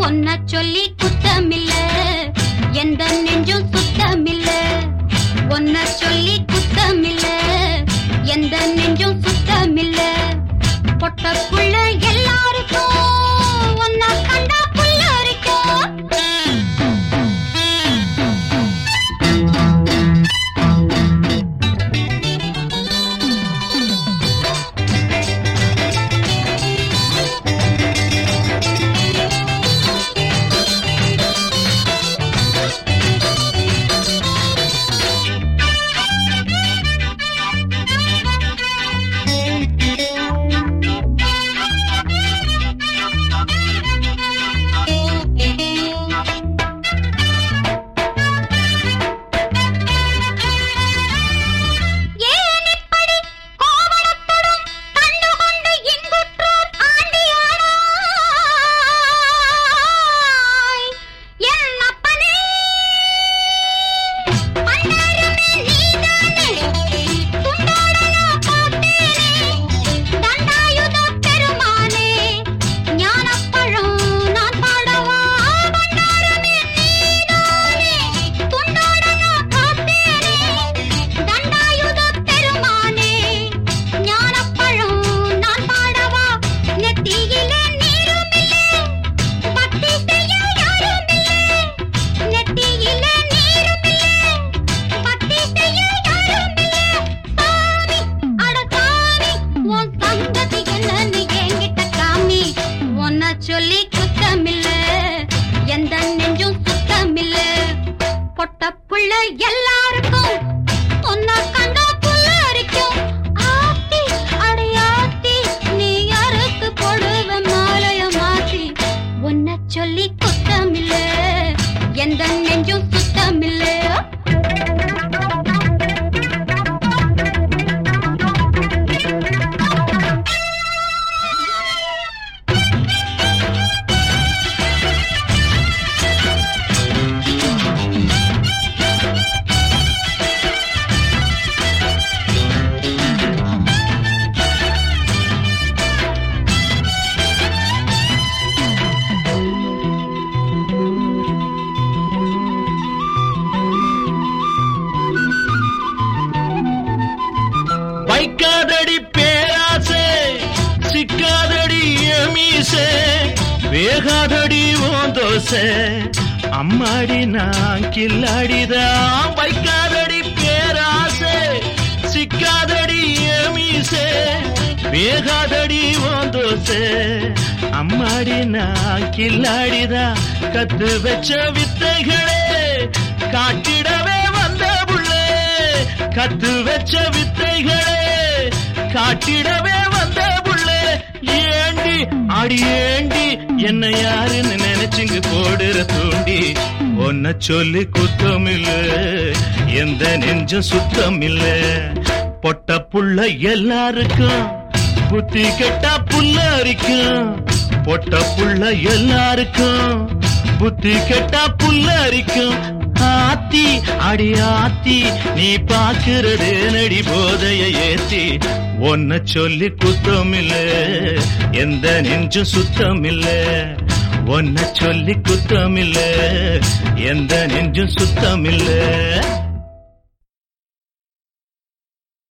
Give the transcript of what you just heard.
ஒன்ன சொல்லி குத்தமில்ல எந்த நெஞ்சும் சுத்தமில்ல ஒன்ன சொல்லி குத்தமில்ல எந்த நெஞ்சும் சுத்தமில்ல பொட்டப்புள்ள எல்லாருக்கும் ஒன்ன கண்டா புள்ள அரிக்கும் ஏன் இப்படி கோவணத்துடன் கண்டு கொண்டு இன்புற்றோர் ஆண்டியானாய்? என் அப்பனே, பண்டாரமே நீதானே, துண்டோட நான் பார்த்தேனே, தண்டாயுதப் பெருமானே, ஞானப்பழம் நான் பாடவா? பண்டாரமே நீதானே, துண்டோட நான் பார்த்தேனே, தண்டாயுதப் பெருமானே, ஞானப்பழம் நான் பாடவா? நெத்தியிலே நீருமில்லை, பக்தி செய்ய யாருமில்லை. நெத்தியிலே நீருமில்லை, பக்தி செய்ய யாருமில்லை. சாமி, அட சாமி, உன் சங்கதி என்னன்னு என்கிட்ட காமி. உன்னை சொல்லி குத்தமில்ல எந்த நெஞ்சும் சுத்தமில்ல பொட்ட புள்ள எல்லாருக்கும் உன்னை கண்டா புல்ல அரிக்கும் ஆத்தி அடையாத்தி நீ யாருக்கு போடுவ மாலைய மாத்தி உன்னை சொல்லி குத்தமில்ல எந்த நெஞ்சும் சுத்தமில்ல வைக்காதடி பேராசே சிக்காதடி மீசே வேகாதடி ஓன் தோசை அம்மாடி நான் கில்லாடிதான் வைக்காதடி பேராசே சிக்காதடி மீசே வேகாதடி ஓன் தோசை அம்மாடி நான் கில்லாடிதான் கத்து வச்ச வித்தைகளே காட்டிடவே வந்த புள்ளே கத்து வச்ச வித்தைகளே காட்டிடவே வந்த புள்ளே ஏண்டி அடி ஏண்டி என்ன யாருன்னு நினைச்சுங்க போடுற தூண்டி ஒன்ன சொல்லி குத்தம் இல்ல எந்த நெஞ்சும் சுத்தம் இல்ல பொட்ட புள்ள எல்லாருக்கும் புத்தி கெட்டா புல்ல அரிக்கும் பொட்ட புள்ள எல்லாருக்கும் புத்தி கெட்டா புல்ல அரிக்கும் ஆத்தி அடி ஆத்தி நீ பாக்குறது நடி போதைய ஏத்தி ஒன்ன சொல்லி குத்தம் இல்ல எந்த நெஞ்சும் சுத்தம் இல்ல ஒன்ன சொல்லி குத்தம் இல்ல எந்த நெஞ்சும் சுத்தம் இல்ல